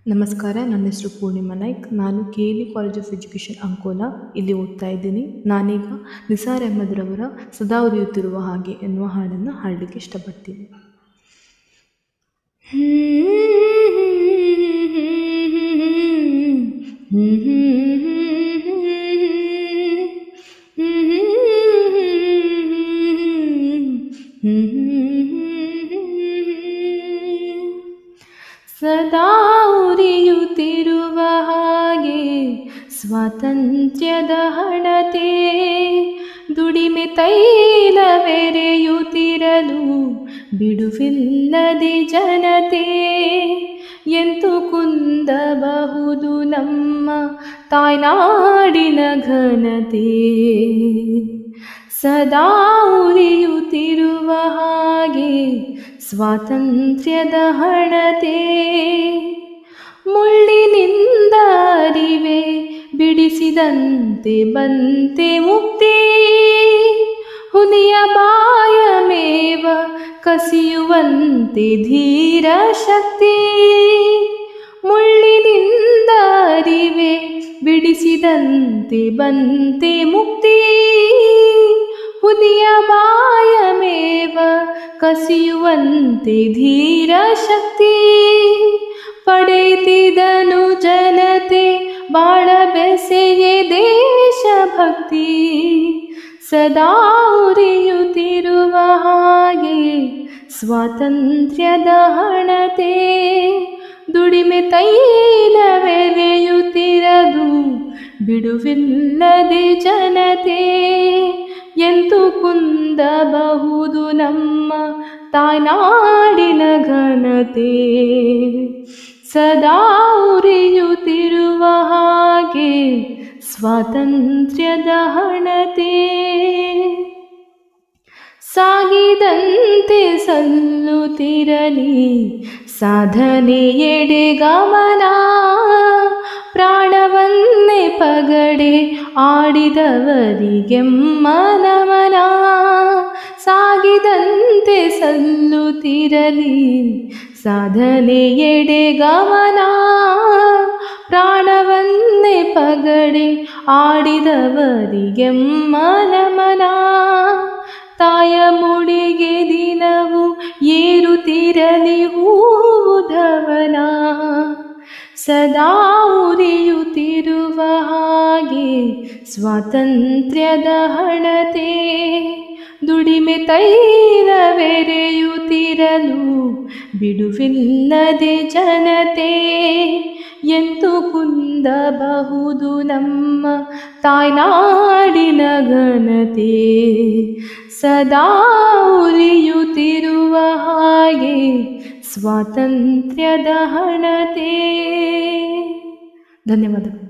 ನಮಸ್ಕಾರ ನನ್ನ ಹೆಸರು ಪೂರ್ಣಿಮಾ ನಾಯ್ಕ್ ನಾನು K L E college of education Ankola ಇಲ್ಲಿ ಓದ್ತಾ ಇದ್ದೀನಿ ನಾನೀಗ ನಿಸಾರ್ ಅಹಮದ್ರವರ ಸದಾ ಉರಿಯುತ್ತಿರುವ ಹಾಗೆ ಎನ್ನುವ ಹಾಡನ್ನು ಹಾಡಲಿಕ್ಕೆ ಇಷ್ಟಪಡ್ತೀನಿ ಸದಾ ಉರಿಯುತ್ತಿರುವ ಹಾಗೆ ಸ್ವಾತಂತ್ರ್ಯದ ಹಣತೆ ದುಡಿಮೆ ತೈಲವೆರೆಯುತ್ತಿರಲು ಬಿಡುವಿಲ್ಲದೆ ಜನತೆ ಎಂತು ಕುಂದಬಹುದು ನಮ್ಮ ತಾಯ್ನಾಡಿನ ಘನತೆ ಸದಾ ಉರಿಯುತ್ತಿರುವ ಹಾಗೆ ಸ್ವಾತಂತ್ರ್ಯದ ಹಣತೆ ಮುಳ್ಳಿನಿಂದ ಅರಿವೆ ಬಿಡಿಸಿದಂತೆ ಬಂತೆ ಮುಕ್ತಿ ಹುಲಿಯ ಬಾಯ ಮೇವ ಕಸಿಯುವಂತೆ ಧೀರ ಶಕ್ತಿ ಮುಳ್ಳಿನಿಂದ ಅರಿವೆ ಬಿಡಿಸಿದಂತೆ ಬಂತೆ ಮುಕ್ತಿ ಹುಲಿಯ ಬಾಯ ಮೇವ ಕಸಿಯುವಂತೆ ಧೀರ ಶಕ್ತಿ ಪಡೆಯುತ್ತಿದನು ಜನತೆ ಬಾಳ ಬೆಸೆಯೇ ದೇಶಭಕ್ತಿ ಸದಾ ಉರಿಯುತ್ತಿರುವ ಹಾಗೆ ಸ್ವಾತಂತ್ರ್ಯದ ಹಣತೆ ದುಡಿಮೆ ತೈಲವೆರೆಯುತ್ತಿರದು ಬಿಡುವಿಲ್ಲದೆ ಜನತೆ ಎಂತು ಕುಂದಬಹುದು ನಮ್ಮ ತಾಯ್ನಾಡಿನ ಘನತೆ ಸದಾ ಉರಿಯುತ್ತಿರುವ ಹಾಗೆ ಸ್ವಾತಂತ್ರ್ಯದ ಹಣತೆ ಸಾಗಿದಂತೆ ಸಲ್ಲುತ್ತಿರಲಿ ಸಾಧನೆಯೆಡೆ ಗಮನ ಪ್ರಾಣವನ್ನೇ ಪಗಡೆ ಆಡಿದವರಿಗೆಮ್ಮನಮನ ಸಾಗಿದಂತೆ ಸಲ್ಲುತ್ತಿರಲಿ ಸಾಧನೆಯೆಡೆ ಗಮನ ಪ್ರಾಣವನ್ನೇ ಪಗಡೆ ಆಡಿದವರಿಗೆಮ್ಮನಮನ ತಾಯ ಮುಡಿಗೆ ದಿನವು ಏರುತ್ತಿರಲಿ ಹೂಧವನ ಸದಾ ಉರಿಯುತ್ತಿರುವ ಹಾಗೆ ಸ್ವಾತಂತ್ರ್ಯದ ಹಣತೆ ದುಡಿಮೆ ತೈಲವೆರೆಯುತ್ತಿರಲು ಬಿಡುವಿಲ್ಲದೆ ಜನತೆ ಎಂತು ಕುಂದಬಹುದು ನಮ್ಮ ತಾಯ್ನಾಡಿನ ಘನತೆ ಸದಾ ಉರಿಯುತ್ತಿರುವ ಹಾಗೆ ಸ್ವಾತಂತ್ರ್ಯದ ಹಣತೆ ಧನ್ಯವಾದ